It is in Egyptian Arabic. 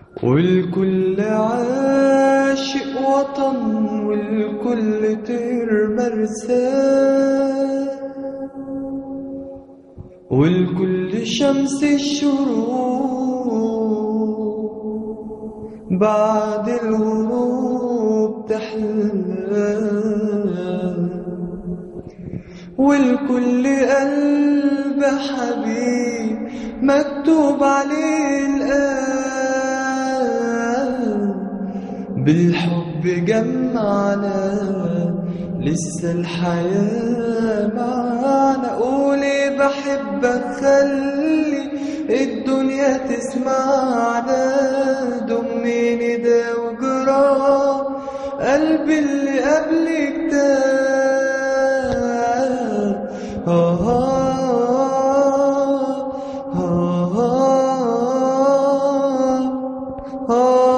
والكل عاشق وطن والكل طير مرساه والكل شمس الشروق بعد الغروب تحلى والكل قلب حبيب مكتوب عليه الآن بالحب جمعنا لسه الحياة معانا قولي بحبك خلي الدنيا تسمعنا ضميني ده وجراه قلبي اللي قبلك تاه آه آه آه آه